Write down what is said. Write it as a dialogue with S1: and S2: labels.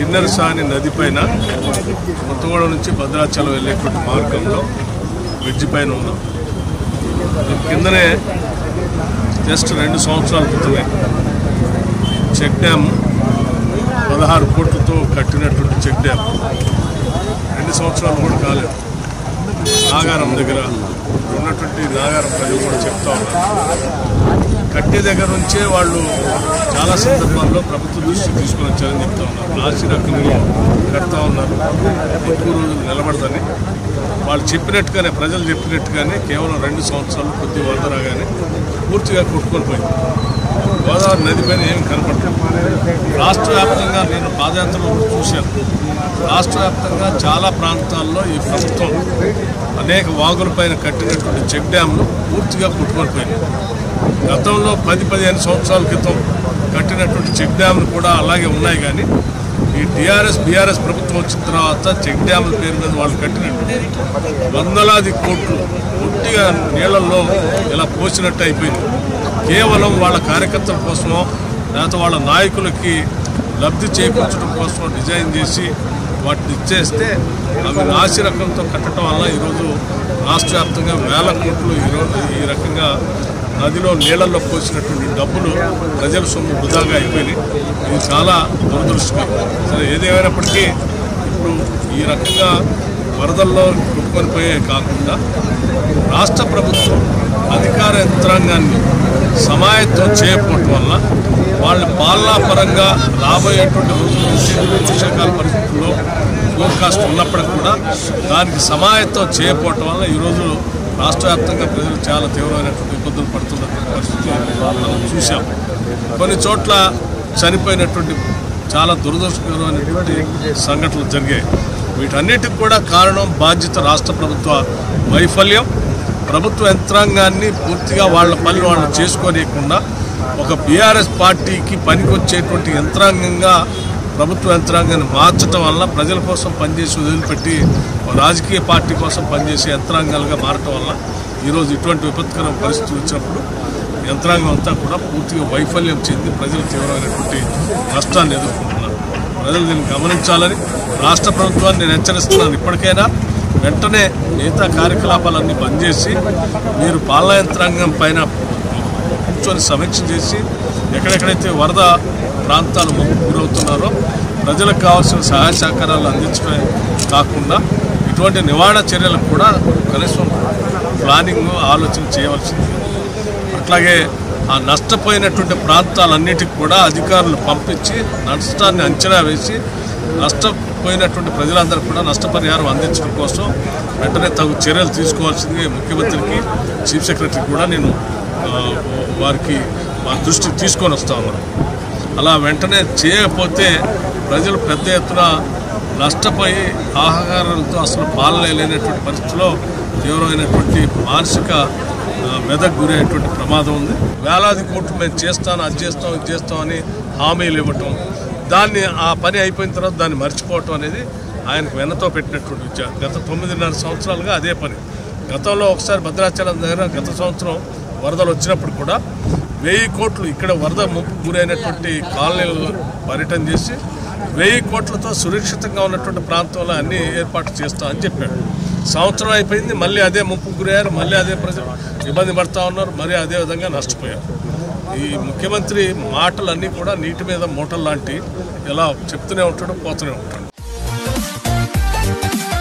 S1: కిన్నెరసాని నది పైన కొత్తగూడ నుంచి భద్రాచలం వెళ్ళేటువంటి మార్గంలో బ్రిడ్జి పైన ఉన్నాం దీని కిందనే జస్ట్ రెండు సంవత్సరాల క్రితమే చెక్ డ్యామ్ పదహారు కోట్లతో కట్టినటువంటి చెక్ డ్యామ్ రెండు సంవత్సరాలు కూడా కాలేదు నాగారం దగ్గర ఉన్నటువంటి నాగారం ప్రజలు కూడా చెప్తా ఉన్నారు కట్టే దగ్గర నుంచే వాళ్ళు చాలా సందర్భాల్లో ప్రభుత్వ దృష్టి తీసుకొని వచ్చారని చెప్తా ఉన్నారు నాసి రకంలో కడతా ఉన్నారు ఎక్కువ రోజులు నిలబడదని వాళ్ళు చెప్పినట్టుగానే ప్రజలు చెప్పినట్టుగానే కేవలం రెండు సంవత్సరాలు కొద్ది వరద రాగానే పూర్తిగా కొట్టుకొని పోయింది గోదావరి నది పైన ఏం కనపడలేదు రాష్ట్ర వ్యాప్తంగా నేను పాదయాత్రలో కూడా చూశాను రాష్ట్ర వ్యాప్తంగా చాలా ప్రాంతాల్లో ఈ ప్రభుత్వం అనేక వాగుల పైన కట్టినటువంటి చెక్ డ్యాంలు పూర్తిగా కొట్టుకొని పోయినాయి గతంలో పది పదిహేను సంవత్సరాల క్రితం కట్టినటువంటి చెక్ డ్యాములు కూడా అలాగే ఉన్నాయి కానీ ఈ టీఆర్ఎస్ బీఆర్ఎస్ ప్రభుత్వం వచ్చిన తర్వాత చెక్ డ్యాముల పేరు మీద వాళ్ళు కట్టినటువంటి వందలాది కోట్లు పూర్తిగా నీళ్లలో ఇలా పోసినట్టు అయిపోయింది కేవలం వాళ్ళ కార్యకర్తల కోసమో లేకపోతే వాళ్ళ నాయకులకి లబ్ధి చేకూర్చడం కోసం డిజైన్ చేసి వాటిని ఇచ్చేస్తే అవి నాసి రకంతో కట్టడం వల్ల ఈరోజు రాష్ట్ర వ్యాప్తంగా వేల కోట్లు ఈరోజు ఈ రకంగా నదిలో నీళ్లలో పోసినటువంటి డబ్బులు ప్రజల సొమ్ము వృధాగా అయిపోయినాయి ఇది చాలా దురదృష్టకరం సరే ఏదేమైనప్పటికీ ఇప్పుడు ఈ రకంగా వరదల్లో కొట్టుకొని పోయే కాకుండా రాష్ట్ర ప్రభుత్వం అధికార యంత్రాంగాన్ని సమాయత్తం చేయకపోవటం వల్ల వాళ్ళ పాలనా పరంగా రాబోయేటువంటి రోజుల నుంచి వర్షాకాల పరిస్థితుల్లో ఫోర్కాస్ట్ ఉన్నప్పటికీ కూడా దానికి సమాయత్తం చేయకపోవటం వల్ల ఈరోజు రాష్ట్ర వ్యాప్తంగా ప్రజలు చాలా తీవ్రమైనటువంటి ఇబ్బందులు పడుతున్నటువంటి పరిస్థితి మనం చూసాం కొన్ని చోట్ల చనిపోయినటువంటి చాలా దురదృష్టకరమైనటువంటి సంఘటనలు జరిగాయి వీటన్నిటికి కూడా కారణం బాధ్యత రాష్ట్ర ప్రభుత్వ వైఫల్యం ప్రభుత్వ యంత్రాంగాన్ని పూర్తిగా వాళ్ళ పని వాళ్ళు చేసుకోలేకుండా ఒక బీఆర్ఎస్ పార్టీకి పనికొచ్చేటువంటి యంత్రాంగంగా ప్రభుత్వ యంత్రాంగాన్ని మార్చడం వల్ల ప్రజల కోసం పనిచేసి వదిలిపెట్టి ఒక రాజకీయ పార్టీ కోసం పనిచేసే యంత్రాంగాలుగా మారటం వల్ల ఈరోజు ఇటువంటి విపత్కర పరిస్థితులు వచ్చినప్పుడు యంత్రాంగం అంతా కూడా పూర్తిగా వైఫల్యం చెంది ప్రజలు తీవ్రమైనటువంటి నష్టాన్ని ఎదుర్కొంటున్నారు ప్రజలు దీన్ని గమనించాలని రాష్ట్ర ప్రభుత్వాన్ని నేను హెచ్చరిస్తున్నాను ఇప్పటికైనా వెంటనే మిగతా కార్యకలాపాలన్నీ బంద్ చేసి మీరు పాలనా యంత్రాంగం పైన కూర్చొని సమీక్ష చేసి ఎక్కడెక్కడైతే వరద ప్రాంతాలు ముంపు గురవుతున్నారో ప్రజలకు కావాల్సిన సహాయ సహకారాలు అందించడమే కాకుండా ఇటువంటి నివారణ చర్యలకు కూడా కనీసం ప్లానింగ్ ఆలోచన చేయవలసింది అట్లాగే ఆ నష్టపోయినటువంటి ప్రాంతాలన్నిటికి కూడా అధికారులు పంపించి నష్టాన్ని అంచనా వేసి నష్టపోయినటువంటి ప్రజలందరూ కూడా నష్టపరిహారం అందించడం కోసం వెంటనే తగు చర్యలు తీసుకోవాల్సిందిగా ముఖ్యమంత్రికి చీఫ్ సెక్రటరీ కూడా నేను ఆ, వారికి మా దృష్టికి తీసుకొని వస్తా ఉన్నాను అలా వెంటనే చేయకపోతే ప్రజలు పెద్ద ఎత్తున నష్టపోయి ఆహారాలతో అసలు పాలలేనటువంటి పరిస్థితిలో తీవ్రమైనటువంటి మానసిక ఆ, మెదక్ గురైనటువంటి ప్రమాదం ఉంది వేలాది కోట్లు మేము చేస్తాను అది చేస్తాం ఇది చేస్తాం అని హామీలు ఇవ్వటం దాన్ని ఆ పని అయిపోయిన తర్వాత దాన్ని మర్చిపోవటం అనేది ఆయనకు వెన్నతో పెట్టినటువంటి విద్య గత తొమ్మిదిన్నర సంవత్సరాలుగా అదే పని గతంలో ఒకసారి భద్రాచలం దగ్గర గత సంవత్సరం వరదలు వచ్చినప్పుడు కూడా వెయ్యి కోట్లు ఇక్కడ వరద ముప్పు గురైనటువంటి కాలనీలు పర్యటన చేసి వెయ్యి కోట్లతో సురక్షితంగా ఉన్నటువంటి ప్రాంతంలో అన్ని ఏర్పాట్లు చేస్తామని చెప్పాడు సంవత్సరం అయిపోయింది మళ్ళీ అదే ముప్పు గురయ్యారు మళ్ళీ అదే ప్రజలు ఇబ్బంది పడతా ఉన్నారు మరీ అదే విధంగా నష్టపోయారు ఈ ముఖ్యమంత్రి మాటలన్నీ కూడా నీటి మీద మూటలు లాంటి ఇలా చెప్తూనే ఉంటాడు పోతూనే ఉంటాడు